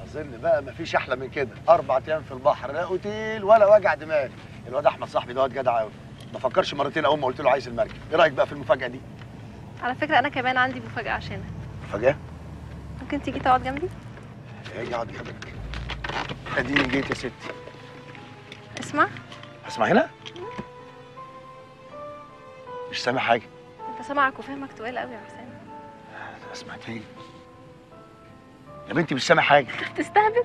اظن بقى مفيش احلى من كده اربع ايام في البحر لا اوتيل ولا وجع دماغ الواد احمد صاحبي ده واد جدع قوي ما فكرش مرتين اول ما قلت له عايز المركب ايه رايك بقى في المفاجاه دي على فكره انا كمان عندي مفاجاه عشانك مفاجاه ممكن تيجي تقعد جنبي اجي اقعد جنبك اديني جيت يا ستي اسمع اسمع هنا مش سامع حاجه انت سامعك وفهمك تقال قوي يا حسام اسمع تاني يا بنتي مش سامع حاجه تستهبل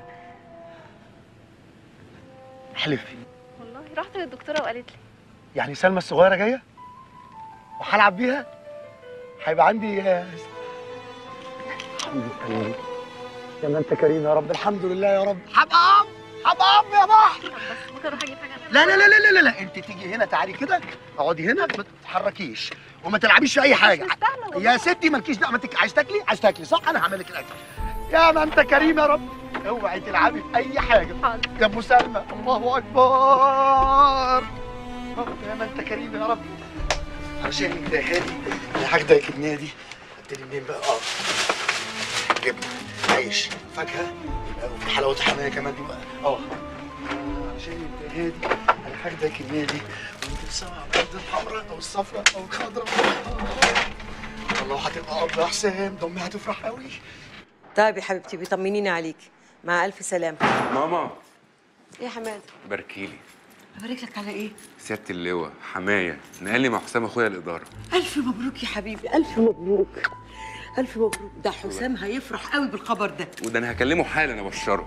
احلفي والله رحت للدكتوره وقالت لي يعني سلمى الصغيره جايه وهلعب بيها هيبقى عندي آه، الحمد لله يا ما انت كريم يا رب الحمد لله يا رب هبقى اب هبقى اب يا بحر بس ممكن اروح اجيب حاجه لا لا لا لا لا لا انت تيجي هنا تعالي كده اقعدي هنا ما تتحركيش وما تلعبيش في اي حاجه مستاهله والله. يا ستي مالكيش دعوه ما انت عايز تاكلي عايز تاكلي صح انا هعمل لك الاكل يا ما انت كريم يا رب اوعي تلعبي في اي حاجه حاضر يا ابو سلمى الله اكبر يا ما انت كريم يا رب عشان انت هادي انا هاخدك النادي ابتدي منين بقى اه جبنه عيش فاكهه وفي حلاوه حمايه كمان دي بقى اه عشان انت هادي انا هاخدك النادي وانت على الارض الحمراء او الصفراء او الخضراء والله هتبقى اب يا حسام ده امي هتفرح قوي طيب يا حبيبتي بيطمنيني عليك مع الف سلامه ماما ايه يا حماد باركيلي ابارك لك على ايه سياده اللواء حمايه نقل لي مع حسام اخويا الاداره الف مبروك يا حبيبي الف مبروك الف مبروك ده حسام هيفرح قوي بالخبر ده وده انا هكلمه حالا ابشره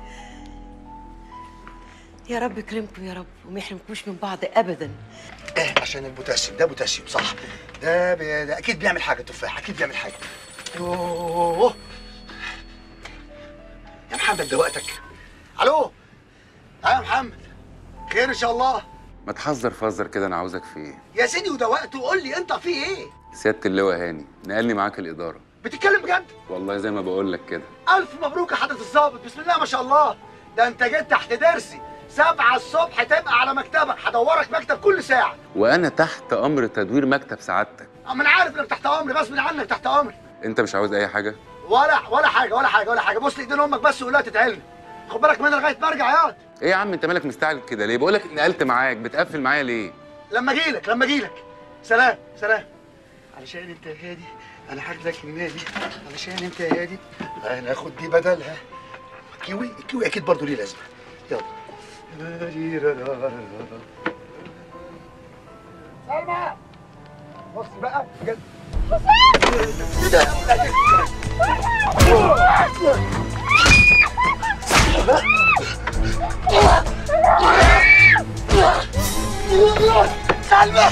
يا رب يكرمكم يا رب وما يحرمكوش من بعض ابدا ايه عشان البوتاسيوم ده بوتاسيوم صح ده, بي... ده اكيد بيعمل حاجه تفاح اكيد بيعمل حاجه يوه يا محمد ده وقتك الو اه يا محمد خير ان شاء الله ما تحذر فذر كده انا عاوزك في ايه يا سيدي وده وقته قول لي انت في ايه سياده اللواء هاني نقلني معاك الاداره بتتكلم بجد والله زي ما بقول لك كده الف مبروك يا حضره الظابط بسم الله ما شاء الله ده انت جيت تحت درسي سبعة الصبح تبقى على مكتبك هدورك مكتب كل ساعة وانا تحت امر تدوير مكتب سعادتك اما انا عارف انك تحت امري غصب عنك تحت امري انت مش عاوز اي حاجه ولا ولا حاجه ولا حاجه ولا حاجه بص لايدين امك بس وقول لها تتعلم خد بالك منها لغايه ما ارجع ياض ايه يا عم انت مالك مستعجل كده ليه بقول لك نقلت معاك بتقفل معايا ليه لما اجيلك لما اجيلك سلام سلام علشان انت هادي انا هاخدك النادي علشان انت هادي انا اخد دي بدلها كيوي الكيوي اكيد برضه ليه لازمه يلا سلمى بص بقى بجد ايه ده؟ سلمى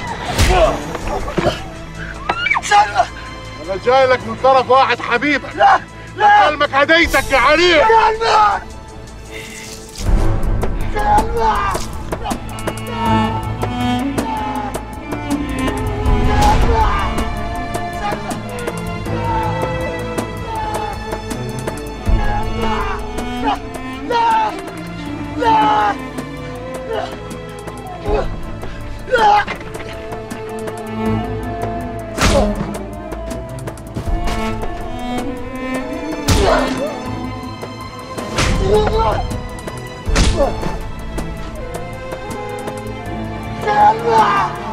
سلمى انا جاي لك من طرف واحد حبيبك لا لا كلمك هديتك يا عريق سلمى سلمى سلمى